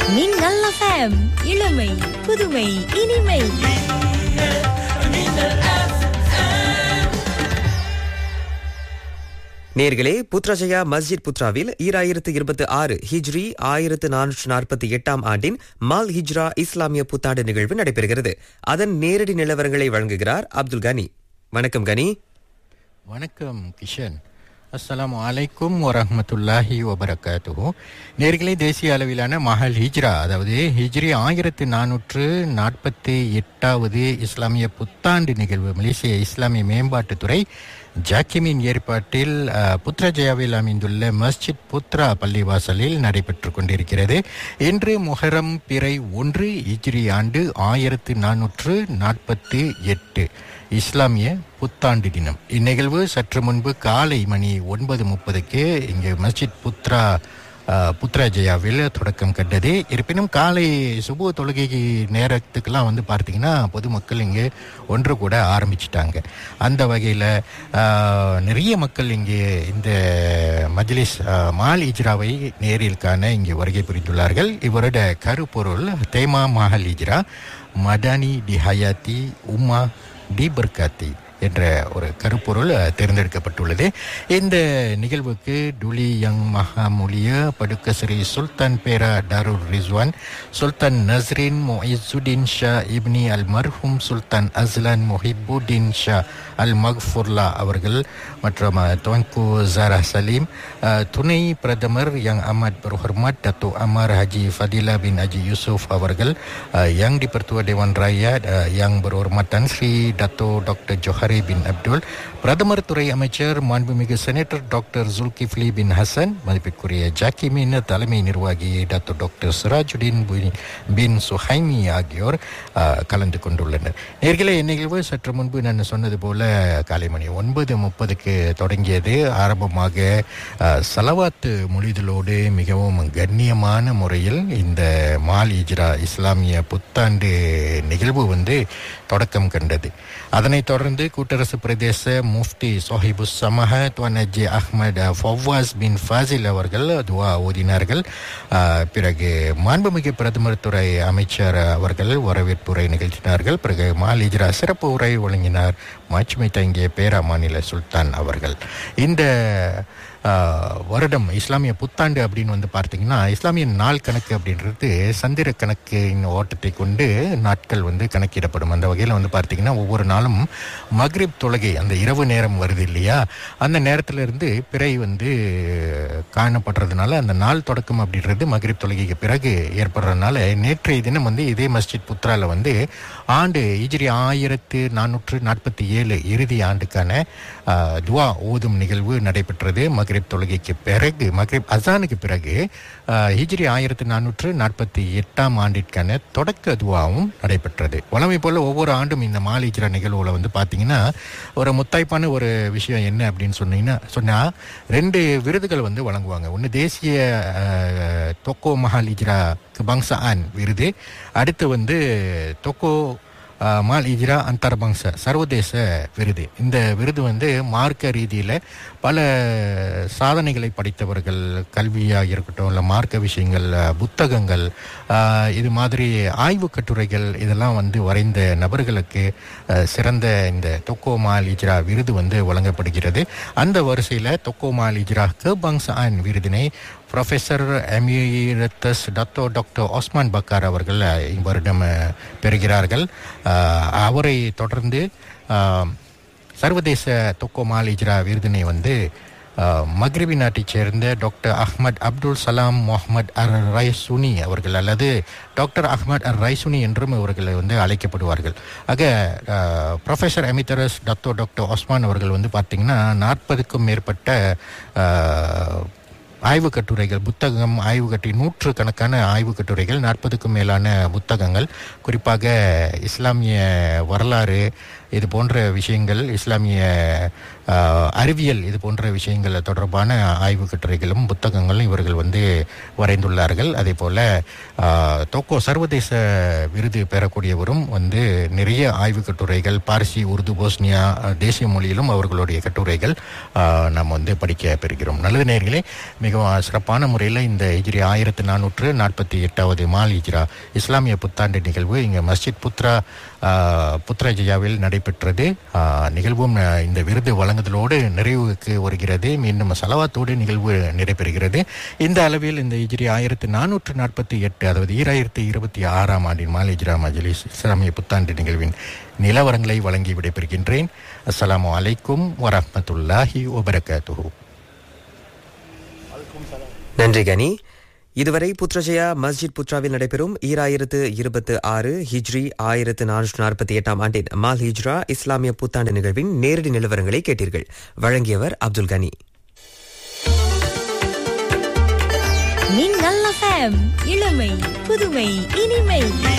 மின்னல் FM இளமை புதுமை இனிமை நேர்களே புத்ராஜயா மஸ்ஜித் புத்ராவில் ஈராயிரத்து இருபத்தி ஆறு ஹிஜ்ரி ஆயிரத்து நானூற்று நாற்பத்தி எட்டாம் ஆண்டின் மால் ஹிஜ்ரா இஸ்லாமிய புத்தாண்டு நிகழ்வு நடைபெறுகிறது அதன் நேரடி நிலவரங்களை வழங்குகிறார் அப்துல் கனி வணக்கம் கனி வணக்கம் கிஷன் அஸ்ஸலாமு அலைக்கும் வரஹ்மத்துல்லாஹி வபரகாத்துஹு நேர்களே தேசிய அளவிலான மஹல் ஹிஜ்ரா அதாவது ஹிஜ்ரி ஆயிரத்து நானூற்று நாற்பத்தி எட்டாவது இஸ்லாமிய புத்தாண்டு நிகழ்வு மலேசிய இஸ்லாமிய மேம்பாட்டுத்துறை ஜாக்கிமின் ஏற்பாட்டில் அஹ், புத்ரஜயாவில் அமைந்துள்ள மஸ்ஜித் புத்ரா பள்ளிவாசலில் நடைபெற்று கொண்டிருக்கிறது இன்று முஹரம் பிறை ஒன்று ஹிஜ்ரி ஆண்டு ஆயிரத்து நானூற்று நாற்பத்தி எட்டு இஸ்லாமிய புத்தாண்டு தினம் இந்நிகழ்வு சற்று முன்பு காலை மணி ஒன்பது முப்பதுக்கு இங்கு மஸ்ஜித் புத்ரா அஹ், புத்ராஜயாவில் தொடக்கம் கண்டது இருப்பினும் காலை சுபு தொழுகை நேரத்துக்கெல்லாம் வந்து பார்த்தீங்கன்னா பொதுமக்கள் இங்கே ஒன்று கூட ஆரம்பிச்சிட்டாங்க அந்த வகையில் நிறைய மக்கள் இங்கே இந்த மஜ்லிஸ் அஹ், மால் இஜ்ராவை நேரில் காண இங்கே வருகை புரிந்துள்ளார்கள் இவருடைய கருப்பொருள் தேமா மஹல் இஜ்ரா மடானி டி ஹயாத்தி உமா டி பர்காத்தி என்ற ஒரு கருப்பொருள் அஹ், தேர்ந்தெடுக்கப்பட்டுள்ளது இந்த நிகழ்வுக்கு டுலி யங் மஹாமுலிய படுக்கஸ்ரீ சுல்தான் பேரா டாருர் ரிஸ்வான் சுல்தான் நஸ்ரின் மொய்சுடின் ஷா இப்னி அல் மர்ஹூம் சுல்தான் அஸ்லான் மொஹிபுddin ஷா அல் மக்ஃபுர்லா அவர்கள் மற்றும் அஹ், துவங்கு ஜாரா சலீம் அஹ், துணை பிரதமர் yang amat berhormat Datuk Amar Haji Fadila bin Haji Yusof அவர்கள் uh, yang di Pertua Dewan Rakyat uh, yang berhormat Tan Sri Dato Dr. Johari bin Abdul பிரதமர் துறை அமைச்சர் மாண்புமிகு senator doctor Zulkifli bin Hasan மதிப்பிற்குரிய JAKIM தலைமை நிர்வாகி doctor doctor Sirajuddin bin- bin Suhaimi ஆகியோர் அஹ், கலந்து கொண்டுள்ளனர் நேர்களே இந்நிகழ்வு சற்று முன்பு நான் சொன்னது போல காலை மணி ஒன்பது முப்பதுக்கு தொடங்கியது ஆரம்பமாக அஹ், சலவாத்து மொழிதலோடு மிகவும் கண்ணியமான முறையில் இந்த மால் இஜ்ரா இஸ்லாமிய புத்தாண்டு நிகழ்வு வந்து தொடக்கம் கண்டது அதனைத் தொடர்ந்து கூட்டரசு பிரதேச முஃப்தி சொஹிபுஸ் சமஹ துவன் அஜி அஹ்மத் ஃபவாஸ் பின் ஃபாசில் அவர்கள் துவா ஓதினார்கள் அஹ், பிறகு மாண்புமிகு பிரதமர் துறை அமைச்சர் அவர்கள் வரவேற்புரை நிகழ்த்தினார்கள் பிறகு மால் இஜ்ரா சிறப்பு உரை வழங்கினார் மாட்சிமை தங்கிய பேரா மாநில சுல்தான் அவர்கள் இந்த ஆஹ், வருடம் இஸ்லாமிய புத்தாண்டு அப்படின்னு வந்து பார்த்தீங்கன்னா இஸ்லாமிய நாள் கணக்கு அப்படின்றது சந்திர கணக்கின் ஓட்டத்தை கொண்டு நாட்கள் வந்து கணக்கிடப்படும் அந்த வகையில் வந்து பார்த்தீங்கன்னா ஒவ்வொரு நாளும் மக்ரிப் தொழுகை அந்த இரவு நேரம் வருது இல்லையா அந்த நேரத்துல இருந்து பிறை வந்து காணப்படுறதுனால அந்த நாள் தொடக்கம் அப்படின்றது மக்ரிப் தொழுகைக்கு பிறகு ஏற்படுறதுனால நேற்றைய தினம் வந்து இதே மஸ்ஜித் புத்ரால வந்து ஆண்டு இஜ்ரி ஆயிரத்து நானூற்று நாற்பத்தி ஏழு இறுதி ஆண்டுக்கான ஆஹ், துவா ஓதும் நிகழ்வு நடைபெற்றது மக்ரிப் தொழுகைக்கு பிறகு மக்ரிப் அசானுக்கு பிறகு ஆஹ், ஹிஜ்ரி ஆயிரத்து நானூற்று நாற்பத்தி எட்டாம் ஆண்டிற்கான தொடக்க துவாவும் நடைபெற்றது வழமை போல ஒவ்வொரு ஆண்டும் இந்த மால் ஹிஜ்ரா நிகழ்வுல வந்து பார்த்தீங்கன்னா ஒரு முத்தாய்ப்பான ஒரு விஷயம் என்ன அப்படின்னு சொன்னீங்கன்னா சொன்னா ரெண்டு விருதுகள் வந்து வழங்குவாங்க ஒன்று தேசிய ஆஹ், தொக்கோ மஹால் ஹிஜ்ரா கபாங்சான் விருது அடுத்து வந்து தொக்கோ ஆஹ், மால் இஜ்ரா அந்தர்பங்ச சர்வதேச விருது இந்த விருது வந்து மார்க்க ரீதியில் பல சாதனைகளை படைத்தவர்கள் கல்வியாக இருக்கட்டும் இல்லை மார்க்க விஷயங்கள் ஆஹ், புத்தகங்கள் ஆஹ், இது மாதிரி ஆய்வு கட்டுரைகள் இதெல்லாம் வந்து வரைந்த நபர்களுக்கு ஆஹ், சிறந்த இந்த தொக்கோ மால் இஜ்ரா விருது வந்து வழங்கப்படுகிறது அந்த வரிசையில் தொக்கோ மால் இஜ்ரா கபாங்சான் விருதினை professor emeritus Dato doctor Osman Bakar அவர்கள் அஹ், இவ்வருடம் அஹ், பெறுகிறார்கள் அஹ், அவரை தொடர்ந்து அஹ், சர்வதேச தொக்கோ மால் இஜ்ரா விருதினை வந்து அஹ், மக்ரிபி நாட்டைச் சேர்ந்த டாக்டர் அஹ்மத் அப்துல் சலாம் முகமது அர் ரைசுனி அவர்கள் அல்லது டாக்டர் அஹ்மத் அர் ரைசுனி என்றும் இவர்கள் வந்து அழைக்கப்படுவார்கள் ஆக அஹ், professor emeritus Dato doctor Osman அவர்கள் வந்து பார்த்தீங்கன்னா நாற்பதுக்கும் மேற்பட்ட அஹ், ஆய்வு கட்டுரைகள் புத்தகம் ஆய்வு கட்டுரை நூற்று கணக்கான ஆய்வு கட்டுரைகள் நாற்பதுக்கும் மேலான புத்தகங்கள் குறிப்பாக இஸ்லாமிய வரலாறு இது போன்ற விஷயங்கள் இஸ்லாமிய ஆஹ், அறிவியல் இது போன்ற விஷயங்கள் தொடர்பான ஆய்வு கட்டுரைகளும் புத்தகங்களும் இவர்கள் வந்து வரைந்துள்ளார்கள் அதே போல ஆஹ், தோக்கோ சர்வதேச விருது பெறக்கூடியவரும் வந்து நிறைய ஆய்வு கட்டுரைகள் பார்சி உருது போஸ்னியா அஹ், தேசிய மொழியிலும் அவர்களுடைய கட்டுரைகள் ஆஹ், நாம் வந்து படிக்க பெறுகிறோம் நல்லது நேர்களே மிகவும் சிறப்பான முறையில் இந்த ஹிஜ்ரி ஆயிரத்தி நானூற்று நாற்பத்தி எட்டாவது மால் ஹிஜ்ரா இஸ்லாமிய புத்தாண்டு நிகழ்வு இங்கே மஸ்ஜித் புத்ரா ஆஹ், புத்ராஜயாவில் நடைபெற்றது ஆஹ், நிகழ்வும் ஆஹ், இந்த விருது வழங்குதலோடு நிறைவுக்கு வருகிறது மீண்டும் சலவாத்தோடு நிகழ்வு நடைபெறுகிறது இந்த அளவில் இந்த ஹிஜ்ரி ஆயிரத்தி நானூற்று நாற்பத்தி எட்டு அதாவது ஈராயிரத்தி இருபத்தி ஆறாம் ஆண்டின் மால் ஹிஜ்ரா மஜ்லிஸ் இஸ்லாமிய புத்தாண்டு நிகழ்வின் நிலவரங்களை வழங்கி விடைபெறுகின்றேன் அஸ்ஸலாமு அலைக்கும் வரஹ்மத்துல்லாஹி வபரகாத்துஹு நன்றி கனி இதுவரை புத்ரஜயா மஸ்ஜித் புத்ராவில் நடைபெறும் ஈராயிரத்து இருபத்து ஆறு ஹிஜ்ரி ஆயிரத்து நானூற்று நாற்பத்தி எட்டாம் ஆண்டின் மால் ஹிஜ்ரா இஸ்லாமிய புத்தாண்டு நிகழ்வின் நேரடி நிலவரங்களை கேட்டீர்கள் வழங்கியவர் அப்துல் கனி மின்னல் எஃப்எம் இளமை புதுமை இனிமை